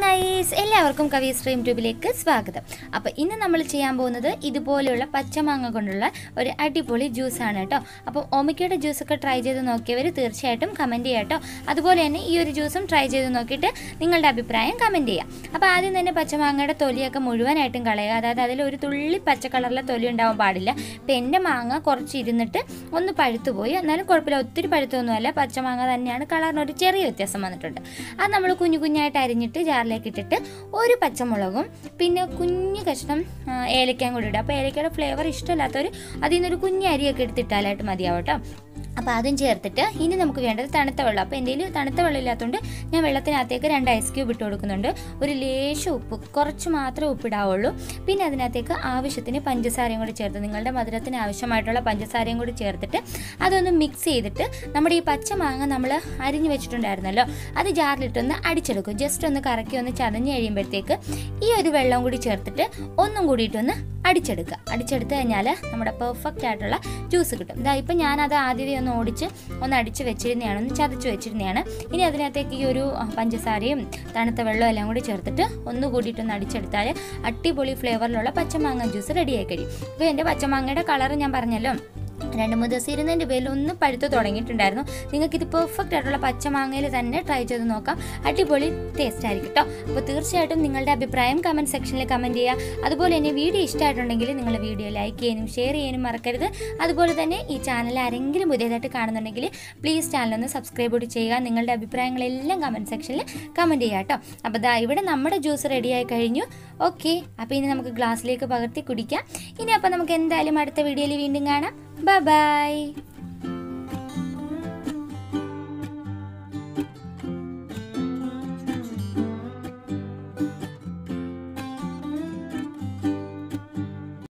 guys എല്ലാവർക്കും കവി stream ട്യൂബിലേക്ക് സ്വാഗതം അപ്പോൾ ഇന്ന് നമ്മൾ ചെയ്യാൻ പോകുന്നത് ഇതുപോലെയുള്ള പച്ചമാങ്ങ കൊണ്ടുള്ള ഒരു അടിപൊളി ജ്യൂസാണ് കേട്ടോ അപ്പോൾ ഒമിക്കയുടെ ജ്യൂസൊക്കെ ട്രൈ ചെയ്ത് നോക്കിയവർ തീർച്ചയായിട്ടും കമൻറ്റ് ചെയ്യാം കേട്ടോ അതുപോലെ തന്നെ ഈ ഒരു ജ്യൂസും ട്രൈ ചെയ്ത് നോക്കിയിട്ട് നിങ്ങളുടെ അഭിപ്രായം കമൻറ്റ് ചെയ്യാം അപ്പോൾ ആദ്യം തന്നെ പച്ചമാങ്ങയുടെ തൊലിയൊക്കെ മുഴുവനായിട്ടും കളയുക അതായത് അതിൽ ഒരു തുള്ളി പച്ച കളറിലെ തൊലി ഉണ്ടാവാൻ പാടില്ല അപ്പോൾ എൻ്റെ മാങ്ങ കുറച്ച് ഇരുന്നിട്ട് ഒന്ന് പഴുത്തു പോയി എന്നാലും കുഴപ്പമില്ല ഒത്തിരി പഴുത്തൊന്നുമല്ല പച്ചമാങ്ങ തന്നെയാണ് കളറിന് ഒരു ചെറിയ വ്യത്യാസം വന്നിട്ടുണ്ട് അത് നമ്മൾ കുഞ്ഞു കുഞ്ഞായിട്ട് അരിഞ്ഞിട്ട് ജാറിലേക്ക് ഇട്ടിട്ട് ഒരു പച്ചമുളകും പിന്നെ കുഞ്ഞു കഷ്ണം ആ, ഏലക്കയും കൂടി ഇടുക അപ്പോൾ ഏലക്കയുടെ ഫ്ലേവർ ഇഷ്ടമില്ലാത്തവർ അതിൽ നിന്നൊരു കുഞ്ഞു അരിയൊക്കെ എടുത്തിട്ടാലായിട്ട് മതിയാവും കേട്ടോ അപ്പോൾ അതും ചേർത്തിട്ട് ഇനി നമുക്ക് വേണ്ടത് തണുത്ത വെള്ളം അപ്പോൾ എൻ്റെ കയ്യിൽ തണുത്ത വെള്ളം ഇല്ലാത്തതുകൊണ്ട് ഞാൻ വെള്ളത്തിനകത്തേക്ക് രണ്ട് ഐസ് ക്യൂബ് ഇട്ട് കൊടുക്കുന്നുണ്ട് ഒരു ലേശം ഉപ്പ് കുറച്ച് മാത്രമേ ഉപ്പിടാവുള്ളൂ പിന്നെ അതിനകത്തേക്ക് ആവശ്യത്തിന് പഞ്ചസാരയും കൂടി ചേർത്ത് നിങ്ങളുടെ മധുരത്തിന് ആവശ്യമായിട്ടുള്ള പഞ്ചസാരയും കൂടി ചേർത്തിട്ട് അതൊന്ന് മിക്സ് ചെയ്തിട്ട് നമ്മുടെ ഈ പച്ച മാങ്ങ നമ്മൾ അരിഞ്ഞു വെച്ചിട്ടുണ്ടായിരുന്നല്ലോ അത് ജാറിലിട്ടൊന്ന് അടിച്ചെടുക്കും ജസ്റ്റ് ഒന്ന് കറക്കി ഒന്ന് ചതഞ്ഞ് കഴിയുമ്പോഴത്തേക്ക് ഈ ഒരു വെള്ളം കൂടി ചേർത്തിട്ട് ഒന്നും കൂടിയിട്ടൊന്ന് അടിച്ചെടുക്കുക അടിച്ചെടുത്ത് കഴിഞ്ഞാൽ നമ്മുടെ പെർഫെക്റ്റ് ആയിട്ടുള്ള ജ്യൂസ് കിട്ടും ഇതാ ഇപ്പം ഞാനത് ആദ്യമേ ഒന്ന് ഓടിച്ച് ഒന്ന് അടിച്ച് വെച്ചിരുന്നതാണ് ഒന്ന് ചതച്ച് വെച്ചിരുന്നതാണ് ഇനി അതിനകത്തേക്ക് ഈ ഒരു ആ, പഞ്ചസാരയും തണുത്ത വെള്ളവും എല്ലാം കൂടി ചേർത്തിട്ട് ഒന്ന് കൂടിയിട്ടൊന്ന് അടിച്ചെടുത്താൽ അടിപൊളി ഫ്ലേവറിലുള്ള പച്ചമാങ്ങ ജ്യൂസ് റെഡിയായി കഴിയും ഇപ്പോൾ എൻ്റെ പച്ചമാങ്ങയുടെ കളർ ഞാൻ പറഞ്ഞല്ലോ രണ്ട് മൂന്ന് ദിവസം ഇരുന്നതിൻ്റെ പേരിൽ ഒന്ന് പഴുത്ത് തുടങ്ങിയിട്ടുണ്ടായിരുന്നു നിങ്ങൾക്ക് ഇത് പെർഫെക്റ്റ് ആയിട്ടുള്ള പച്ചമാങ്ങയിൽ തന്നെ ട്രൈ ചെയ്ത് നോക്കാം അടിപൊളി ടേസ്റ്റ് ആയിരിക്കും കേട്ടോ അപ്പോൾ തീർച്ചയായിട്ടും നിങ്ങളുടെ അഭിപ്രായം കമൻറ്റ് സെക്ഷനിൽ കമൻറ്റ് ചെയ്യുക അതുപോലെ തന്നെ വീഡിയോ ഇഷ്ടമായിട്ടുണ്ടെങ്കിൽ നിങ്ങൾ വീഡിയോ ലൈക്ക് ചെയ്യാനും ഷെയർ ചെയ്യാനും മറക്കരുത് അതുപോലെ തന്നെ ഈ ചാനൽ ആരെങ്കിലും പുതിയതായിട്ട് കാണുന്നുണ്ടെങ്കിൽ പ്ലീസ് ചാനലൊന്ന് സബ്സ്ക്രൈബ് കൂടി ചെയ്യുക നിങ്ങളുടെ അഭിപ്രായങ്ങളെല്ലാം കമൻറ്റ് സെക്ഷനിൽ കമൻറ്റ് ചെയ്യുക കേട്ടോ അപ്പോൾ ദാ ഇവിടെ നമ്മുടെ ജ്യൂസ് റെഡിയായി കഴിഞ്ഞു ഓക്കെ അപ്പോൾ ഇനി നമുക്ക് ഗ്ലാസ്സിലേക്ക് പകർത്തി കുടിക്കാം ഇനി അപ്പോൾ നമുക്ക് എന്തായാലും അടുത്ത വീഡിയോയിൽ വീണ്ടും കാണാം ബൈ ബൈ